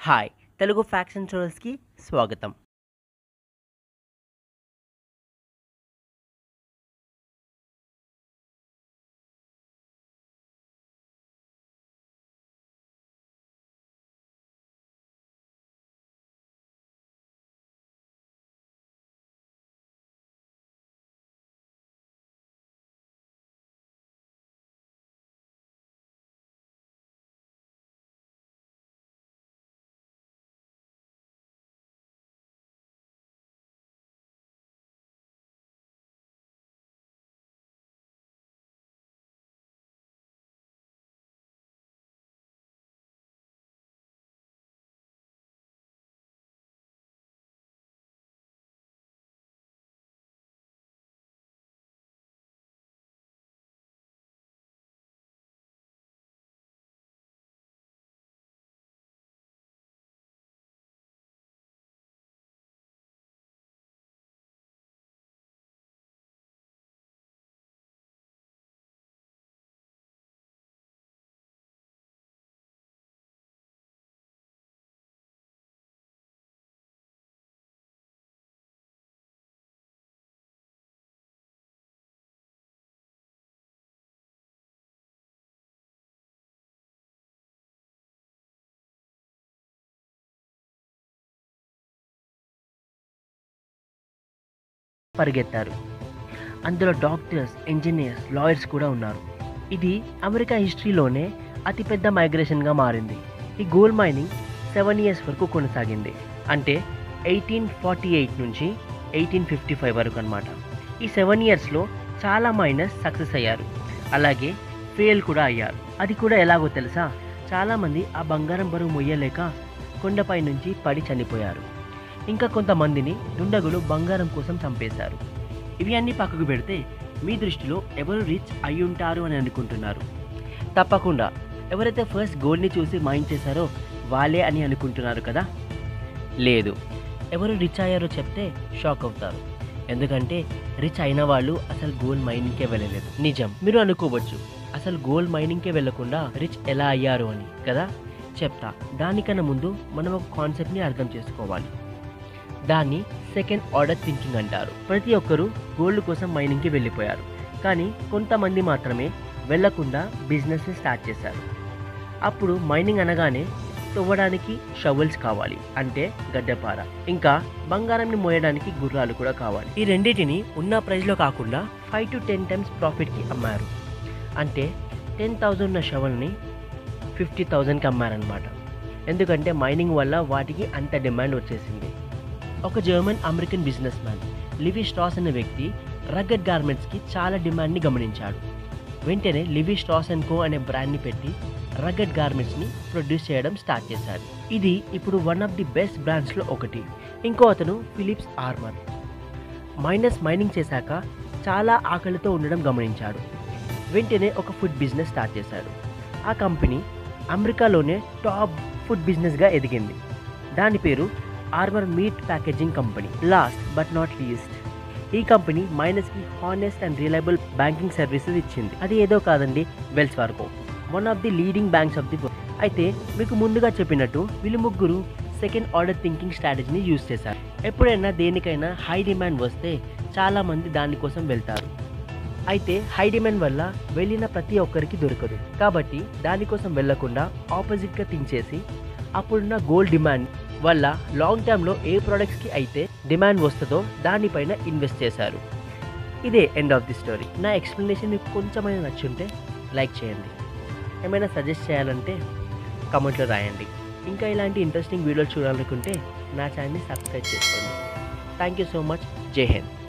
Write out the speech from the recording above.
hi Telugu faction షోస్కి స్వాగతం పరిగెత్తారు అందులో doctors engineers lawyers కూడా ఉన్నారు ఇది అమెరికా హిస్టరీలోనే అతిపెద్ద మైగ్రేషన్గా మారింది ఈ గోల్డ్ మైనింగ్ సెవెన్ ఇయర్స్ వరకు కొనసాగింది అంటే ఎయిటీన్ ఫార్టీ ఎయిట్ నుంచి ఎయిటీన్ ఫిఫ్టీ ఫైవ్ వరకు అనమాట ఈ సెవెన్ ఇయర్స్లో చాలా మైనర్స్ సక్సెస్ అయ్యారు అలాగే ఫెయిల్ కూడా అయ్యారు అది కూడా ఎలాగో తెలుసా చాలామంది ఆ బంగారం బరువు మొయ్యలేక కొండపై నుంచి పడి చనిపోయారు ఇంకా కొంతమందిని దుండగులు బంగారం కోసం చంపేశారు ఇవి అన్ని పక్కకు పెడితే మీ దృష్టిలో ఎవరు రిచ్ అయి ఉంటారు అని అనుకుంటున్నారు తప్పకుండా ఎవరైతే ఫస్ట్ గోల్డ్ని చూసి మైండ్ చేశారో వాళ్ళే అని అనుకుంటున్నారు కదా లేదు ఎవరు రిచ్ అయ్యారో చెప్తే షాక్ అవుతారు ఎందుకంటే రిచ్ అయిన వాళ్ళు అసలు గోల్డ్ మైనింగ్కే వెళ్ళలేదు నిజం మీరు అనుకోవచ్చు అసలు గోల్డ్ మైనింగ్కే వెళ్ళకుండా రిచ్ ఎలా అయ్యారు అని కదా చెప్తా దానికన్నా ముందు మనం ఒక కాన్సెప్ట్ని అర్థం చేసుకోవాలి దాన్ని సెకండ్ ఆర్డర్ థింకింగ్ అంటారు ప్రతి ఒక్కరూ గోల్డ్ కోసం మైనింగ్కి వెళ్ళిపోయారు కానీ కొంతమంది మాత్రమే వెళ్లకుండా బిజినెస్ స్టార్ట్ చేశారు అప్పుడు మైనింగ్ అనగానే తవ్వడానికి షవల్స్ కావాలి అంటే గడ్డపార ఇంకా బంగారంని మోయడానికి గుర్రాలు కూడా కావాలి ఈ రెండింటిని ఉన్న ప్రైస్లో కాకుండా ఫైవ్ టు టెన్ టైమ్స్ ప్రాఫిట్కి అమ్మారు అంటే టెన్ థౌజండ్ ఉన్న షవల్ని ఫిఫ్టీ థౌజండ్కి అమ్మారనమాట ఎందుకంటే మైనింగ్ వల్ల వాటికి అంత డిమాండ్ వచ్చేసింది ఒక German American business man Levi Strauss అనే వ్యక్తి రగ్గడ్ గార్మెంట్స్కి చాలా డిమాండ్ని గమనించాడు వెంటనే లివి స్ట్రాస్ అండ్ కో అనే బ్రాండ్ని పెట్టి రగ్గడ్ గార్మెంట్స్ని ప్రొడ్యూస్ చేయడం స్టార్ట్ చేశాడు ఇది ఇప్పుడు వన్ ఆఫ్ ది బెస్ట్ బ్రాండ్స్లో ఒకటి ఇంకో అతను ఫిలిప్స్ ఆర్మర్ మైనస్ మైనింగ్ చేశాక చాలా ఆకలితో ఉండడం గమనించాడు వెంటనే ఒక ఫుడ్ బిజినెస్ స్టార్ట్ చేశాడు ఆ కంపెనీ అమెరికాలోనే టాప్ ఫుడ్ బిజినెస్గా ఎదిగింది దాని పేరు Armour meat packaging company last but not least ఈ కంపెనీ మైనస్కి honest and reliable banking services ఇచ్చింది అది ఏదో కాదండి Wells Fargo one of the leading banks of the అయితే మీకు ముందుగా చెప్పినట్టు వీళ్ళు ముగ్గురు సెకండ్ ఆర్డర్ థింకింగ్ స్ట్రాటజీని యూజ్ చేశారు ఎప్పుడైనా దేనికైనా హై డిమాండ్ వస్తే చాలామంది దానికోసం వెళ్తారు అయితే హై డిమాండ్ వల్ల వెళ్ళిన ప్రతి ఒక్కరికి దొరకదు కాబట్టి దానికోసం వెళ్లకుండా ఆపోజిట్గా థింక్ చేసి అప్పుడున్న గోల్డ్ డిమాండ్ వల్ల లాంగ్ టర్మ్లో ఏ ప్రోడక్ట్స్కి అయితే డిమాండ్ వస్తుందో దానిపైన ఇన్వెస్ట్ చేశారు ఇదే ఎండ్ ఆఫ్ ది స్టోరీ నా ఎక్స్ప్లెనేషన్ మీకు కొంచెమైనా నచ్చుంటే లైక్ చేయండి ఏమైనా సజెస్ట్ చేయాలంటే కామెంట్లో రాయండి ఇంకా ఇలాంటి ఇంట్రెస్టింగ్ వీడియోలు చూడాలనుకుంటే నా ఛానల్ని సబ్స్క్రైబ్ చేసుకోండి థ్యాంక్ యూ సో మచ్ జై హింద్